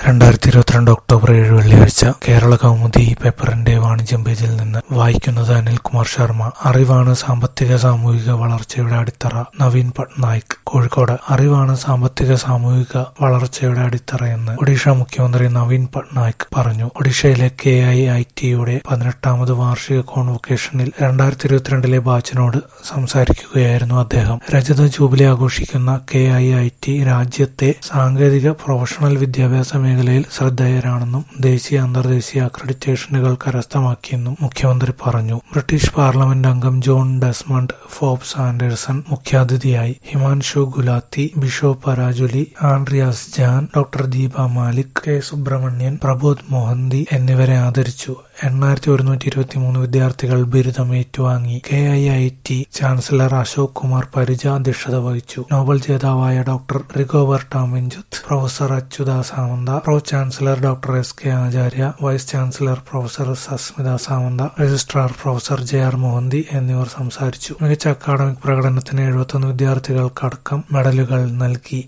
രണ്ടായിരത്തി ഇരുപത്തിരണ്ട് ഒക്ടോബർ ഏഴ് വെള്ളിയാഴ്ച കേരള കൗമുദി പേപ്പറിന്റെ വാണിജ്യം പേജിൽ നിന്ന് വായിക്കുന്നത് അനിൽകുമാർ ശർമ്മ അറിവാണ് സാമ്പത്തിക സാമൂഹിക വളർച്ചയുടെ അടിത്തറ നവീൻ പട്നായിക് കോഴിക്കോട് അറിവാണ് സാമ്പത്തിക സാമൂഹിക വളർച്ചയുടെ അടിത്തറയെന്ന് ഒഡീഷ മുഖ്യമന്ത്രി നവീൻ പട്നായിക് പറഞ്ഞു ഒഡീഷയിലെ കെ ഐ ഐ ടിയുടെ പതിനെട്ടാമത് വാർഷിക കോൺവൊക്കേഷനിൽ രണ്ടായിരത്തി ഇരുപത്തിരണ്ടിലെ ബാച്ചിനോട് സംസാരിക്കുകയായിരുന്നു അദ്ദേഹം രജത ജൂബിലി ആഘോഷിക്കുന്ന കെ ഐ ഐ ടി രാജ്യത്തെ സാങ്കേതിക പ്രൊഫഷണൽ വിദ്യാഭ്യാസ മേഖലയിൽ ശ്രദ്ധേയരാണെന്നും ദേശീയ അന്തർദേശീയ അക്രഡിറ്റേഷനുകൾ കരസ്ഥമാക്കിയെന്നും മുഖ്യമന്ത്രി പറഞ്ഞു ബ്രിട്ടീഷ് പാർലമെന്റ് അംഗം ജോൺ ഡെസ്മണ്ട് ഫോബ്സ് ആൻഡേഴ്സൺ മുഖ്യാതിഥിയായി Himanshu Gulati Bishop Parajuli Andreas Jahn doctor Deepa Malik K Subramanian Prabodh Mohanty എന്നിവരെ ആദരിച്ചു എണ്ണായിരത്തി ഒരുന്നൂറ്റി ഇരുപത്തി മൂന്ന് വിദ്യാർത്ഥികൾ ബിരുദം ഏറ്റുവാങ്ങി K I I T chancellor Ashok Kumar Parija അധ്യക്ഷത വഹിച്ചു നോബൽ ജേതാവായ doctor Rigoberta Menchu professor Achyuta Samanta pro chancellor doctor S K Acharya vice chancellor professor Sasmita Samanta registrar professor J R Mohanty എന്നിവർ സംസാരിച്ചു മികച്ച അക്കാഡമിക് പ്രകടനത്തിന് എഴുപത്തൊന്ന് വിദ്യാർത്ഥികൾക്കടക്കം മെഡലുകൾ നൽകി